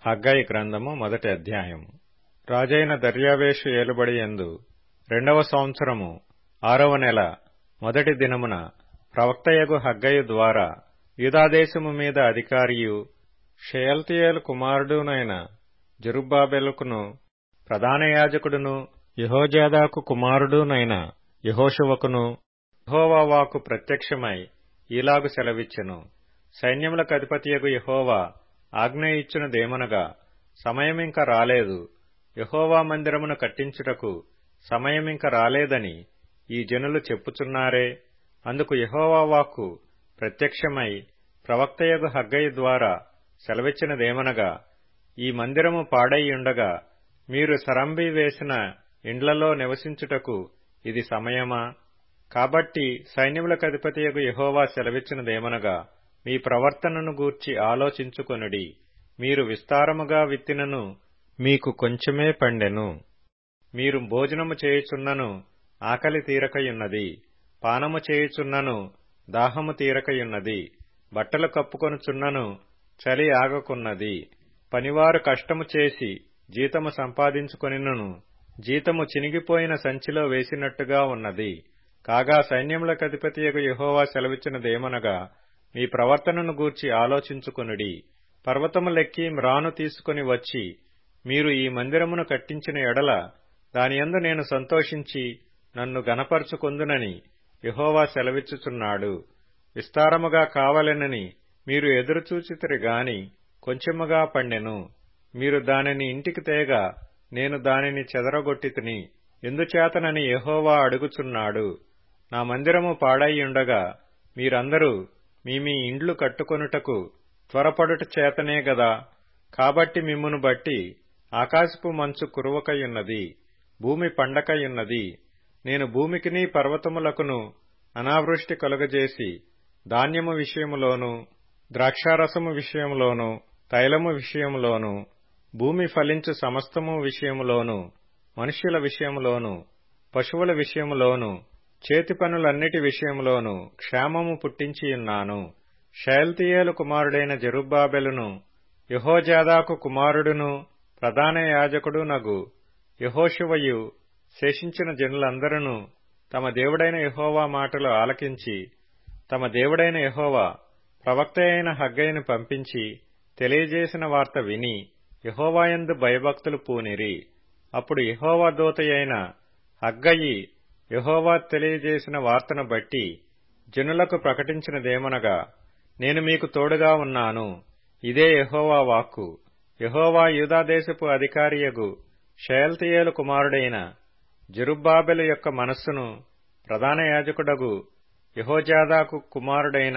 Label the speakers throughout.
Speaker 1: హగ్గయి గ్రంథము మొదటి అధ్యాయము రాజైన దర్యావేషు ఏలుబడి ఎందు రెండవ సంవత్సరము ఆరవ నెల మొదటి దినమున ప్రవక్తయగు హగ్గయి ద్వారా యూదాదేశము మీద అధికారియు షయల్తీయేలు కుమారుడునైన జెరుబ్బాబెలుకును ప్రధాన యాజకుడును యెహోజాదాకు కుమారుడునైన యెహోషువకును యెహోవా వాక్కు ప్రత్యక్షమై ఈలాగు సెలవిచ్చెను సైన్యములకు అధిపతియగు యెహోవా ఆజ్ఞ ఇచ్చినదేమనగా సమయమింక రాలేదు యెహోవా మందిరమును కట్టించుటకు సమయమింక రాలేదని ఈ జనులు చెప్పుచున్నారే అందుకు యెహోవా వాక్కు ప్రత్యక్షమై ప్రవక్తయగు హగ్గయి ద్వారా సెలవిచ్చినదేమనగా ఈ మందిరము పాడైయుండగా మీరు సరంబి వేసిన ఇండ్లలో నివసించుటకు ఇది సమయమా కాబట్టి సైన్యములకధిపతియగు యెహోవా సెలవిచ్చినదేమనగా మీ ప్రవర్తనను గూర్చి ఆలోచించుకొనుడి మీరు విస్తారముగా విత్తినను మీకు కొంచెమే పండెను మీరు భోజనము చేయుచున్నను ఆకలి తీరకయున్నది పానము చేయుచున్నను దాహము తీరకయున్నది బట్టలు కప్పుకొనుచున్నను చలి ఆగకున్నది పనివారు కష్టము చేసి జీతము సంపాదించుకొనినను జీతము చినిగిపోయిన సంచిలో వేసినట్టుగా ఉన్నది కాగా సైన్యములకధిపతియగు యెహోవా సెలవిచ్చినదేమనగా మీ ప్రవర్తనను గూర్చి ఆలోచించుకొనుడి పర్వతము లెక్కి మ్రాను తీసుకుని వచ్చి మీరు ఈ మందిరమును కట్టించిన ఎడల దానియందు నేను సంతోషించి నన్ను గనపరుచుకొందునని యెహోవా సెలవిచ్చుచున్నాడు విస్తారముగా కావలెనని మీరు ఎదురుచూచితిరి గాని కొంచెముగా పండెను మీరు దానిని ఇంటికి తేగా నేను దానిని చెదరగొట్టితిని ఎందుచేతనని యెహోవా అడుగుచున్నాడు నా మందిరము పాడైయుండగా మీరందరూ మీ మీ ఇండ్లు కట్టుకొనుటకు త్వరపడుట చేతనే గదా కాబట్టి మిమ్మును బట్టి ఆకాశపు మంచు కురువకయున్నది భూమి పండకయున్నది నేను భూమికిని పర్వతములకును అనావృష్టి కలుగజేసి ధాన్యము విషయములోను ద్రాక్షారసము విషయములోను తైలము విషయములోను భూమి ఫలించు సమస్తము విషయములోను మనుష్యుల విషయములోను పశువుల విషయములోను చేతి పనులన్నిటి విషయములోను క్షేమము పుట్టించియున్నాను షయల్తీయేలు కుమారుడైన జెరుబ్బాబెలును యహోజాదాకు కుమారుడును ప్రధాన యాజకుడు నగు యహోశువయు శేషించిన జనులందరూ తమ దేవుడైన యహోవా మాటలు ఆలకించి తమ దేవుడైన యహోవా ప్రవక్త అయిన హగ్గయ్యను పంపించి తెలియజేసిన వార్త విని యహోవాయందు భయభక్తులు పూనిరి అప్పుడు యహోవా దూతయైన హగ్గయి యహోవా తెలియజేసిన వార్తను బట్టి జనులకు ప్రకటించినదేమనగా నేను మీకు తోడుగా ఉన్నాను ఇదే యహోవా వాక్కు యహోవా యూదాదేశపు అధికారియగు షయల్తీయేలు కుమారుడైన జెరుబ్బాబెలు యొక్క మనస్సును ప్రధాన యాజకుడగు యహోజాదాకు కుమారుడైన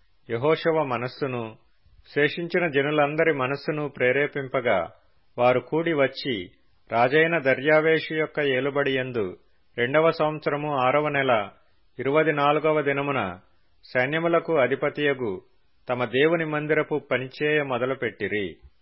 Speaker 1: యహోశవ మనస్సును శేషించిన జనులందరి మనస్సును ప్రేరేపింపగా వారు కూడి వచ్చి రాజైన దర్యావేషు యొక్క ఏలుబడియందు రెండవ సంవత్సరము ఆరవ నెల ఇరువది నాలుగవ దినమున సైన్యములకు అధిపతియగు తమ దేవుని మందిరపు పనిచేయ మొదలుపెట్టిరి